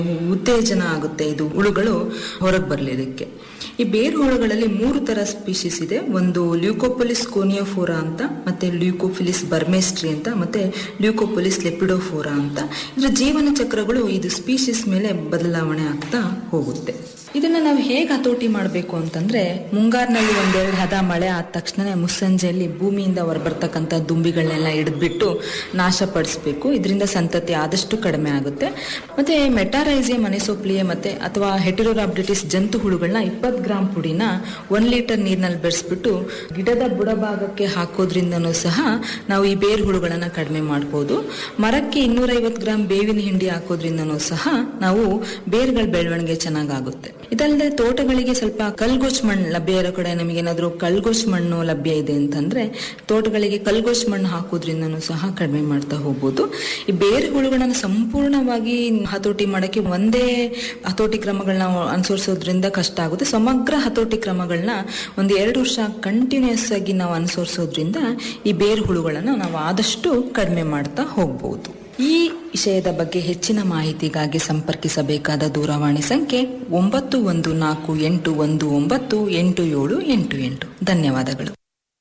ಉತ್ತೇಜನ ಆಗುತ್ತೆ ಇದು ಹುಳುಗಳು ಹೊರಗೆ ಬರಲಿದಕ್ಕೆ ಈ ಬೇರು ಹುಳುಗಳಲ್ಲಿ ಮೂರು ತರ ಸ್ಪೀಶೀಸ್ ಇದೆ ಒಂದು ಲ್ಯೂಕೋಪೊಲಿಸ್ ಕೋನಿಯೋಫೋರಾ ಅಂತ ಮತ್ತೆ ಲ್ಯೂಕೋಫಿಲಿಸ್ ಬರ್ಮೆಸ್ಟ್ರಿ ಅಂತ ಮತ್ತೆ ಲ್ಯೂಕೋಪೊಲಿಸ್ ಲೆಪಿಡೋಫೋರಾ ಅಂತ ಇದರ ಜೀವನ ಚಕ್ರಗಳು ಇದು ಸ್ಪೀಶೀಸ್ ಮೇಲೆ ಬದಲಾವಣೆ ಆಗ್ತಾ ಹೋಗುತ್ತೆ ಇದನ್ನ ನಾವು ಹೇಗೆ ಹತೋಟಿ ಮಾಡಬೇಕು ಅಂತಂದ್ರೆ ಮುಂಗಾರಿನಲ್ಲಿ ಒಂದೆರಡು ಹದ ಮಳೆ ಆದ ತಕ್ಷಣ ಮುಸ್ಸಂಜೆಯಲ್ಲಿ ಭೂಮಿಯಿಂದ ಹೊರಬರ್ತಕ್ಕಂಥ ದುಂಬಿಗಳನ್ನೆಲ್ಲ ಹಿಡಿದ್ಬಿಟ್ಟು ನಾಶಪಡಿಸಬೇಕು ಇದರಿಂದ ಸಂತತಿ ಆದಷ್ಟು ಕಡಿಮೆ ಆಗುತ್ತೆ ಮತ್ತೆ ಮೆಟಾರೈಸಿಯ ಮನೆಸೋಪ್ಲಿಯೆ ಮತ್ತೆ ಅಥವಾ ಹೆಟಿರೋರಾಬ್ಡಿಟಿಸ್ ಜಂತು ಹುಳುಗಳನ್ನ ಇಪ್ಪತ್ತು ಗ್ರಾಂ ಪುಡಿನ ಒನ್ ಲೀಟರ್ ನೀರಿನಲ್ಲಿ ಬೆರೆಸ್ಬಿಟ್ಟು ಗಿಡದ ಬುಡಭಾಗಕ್ಕೆ ಹಾಕೋದ್ರಿಂದನೂ ಸಹ ನಾವು ಈ ಬೇರು ಹುಳುಗಳನ್ನ ಕಡಿಮೆ ಮಾಡ್ಬೋದು ಮರಕ್ಕೆ ಇನ್ನೂರೈವತ್ತು ಗ್ರಾಂ ಬೇವಿನ ಹಿಂಡಿ ಹಾಕೋದ್ರಿಂದನೂ ಸಹ ನಾವು ಬೇರುಗಳ ಬೆಳವಣಿಗೆ ಚೆನ್ನಾಗಾಗುತ್ತೆ ಇದಲ್ಲದೆ ತೋಟಗಳಿಗೆ ಸ್ವಲ್ಪ ಕಲ್ಗೋಚ್ ಮಣ್ಣು ಲಭ್ಯ ಇರೋ ಕಡೆ ನಮಗೆ ಏನಾದರೂ ಕಲ್ಗೋಚ್ ಮಣ್ಣು ಲಭ್ಯ ಇದೆ ಅಂತಂದ್ರೆ ತೋಟಗಳಿಗೆ ಕಲ್ಗೋಚ್ ಮಣ್ಣು ಹಾಕೋದ್ರಿಂದನೂ ಸಹ ಕಡಿಮೆ ಮಾಡ್ತಾ ಹೋಗ್ಬೋದು ಈ ಬೇರೆ ಹುಳುಗಳನ್ನ ಸಂಪೂರ್ಣವಾಗಿ ಹತೋಟಿ ಮಾಡಕ್ಕೆ ಒಂದೇ ಹತೋಟಿ ಕ್ರಮಗಳನ್ನ ಅನುಸರಿಸೋದ್ರಿಂದ ಕಷ್ಟ ಆಗುತ್ತೆ ಸಮಗ್ರ ಹತೋಟಿ ಕ್ರಮಗಳನ್ನ ಒಂದು ಎರಡು ವರ್ಷ ಕಂಟಿನ್ಯೂಸ್ ಆಗಿ ನಾವು ಅನುಸರಿಸೋದ್ರಿಂದ ಈ ಬೇರು ಹುಳುಗಳನ್ನ ನಾವು ಆದಷ್ಟು ಕಡಿಮೆ ಮಾಡ್ತಾ ಹೋಗ್ಬೋದು ಈ ವಿಷಯದ ಬಗ್ಗೆ ಹೆಚ್ಚಿನ ಮಾಹಿತಿಗಾಗಿ ಸಂಪರ್ಕಿಸಬೇಕಾದ ದೂರವಾಣಿ ಸಂಖ್ಯೆ ಒಂಬತ್ತು ಒಂದು ನಾಲ್ಕು ಎಂಟು ಒಂದು ಒಂಬತ್ತು ಎಂಟು ಏಳು ಎಂಟು ಎಂಟು ಧನ್ಯವಾದಗಳು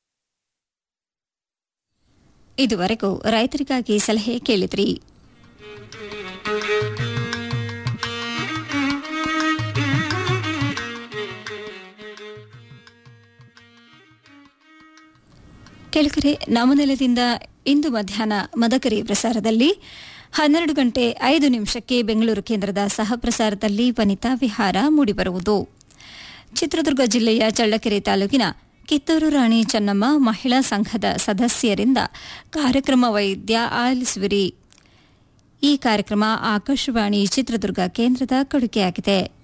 ಇದುವರೆಗೂ ರೈತರಿಗಾಗಿ ಸಲಹೆ ಕೇಳಿದ್ರಿ ಕೆಳಕರೆ ನಾಮನೆಲದಿಂದ ಇಂದು ಮಧ್ಯಾಹ್ನ ಮದಕರಿ ಪ್ರಸಾರದಲ್ಲಿ ಹನ್ನೆರಡು ಗಂಟೆ ಐದು ನಿಮಿಷಕ್ಕೆ ಬೆಂಗಳೂರು ಕೇಂದ್ರದ ಸಹ ಪ್ರಸಾರದಲ್ಲಿ ವನಿತಾ ವಿಹಾರ ಮೂಡಿಬರುವುದು ಚಿತ್ರದುರ್ಗ ಜಿಲ್ಲೆಯ ಚಳ್ಳಕೆರೆ ತಾಲೂಕಿನ ಕಿತ್ತೂರು ರಾಣಿ ಚೆನ್ನಮ್ಮ ಮಹಿಳಾ ಸಂಘದ ಸದಸ್ಯರಿಂದ ಕಾರ್ಯಕ್ರಮ ವೈದ್ಯ ಆಲಿಸುವಿರಿ ಈ ಕಾರ್ಯಕ್ರಮ ಆಕಾಶವಾಣಿ ಚಿತ್ರದುರ್ಗ ಕೇಂದ್ರದ ಕೊಡುಗೆಯಾಗಿದೆ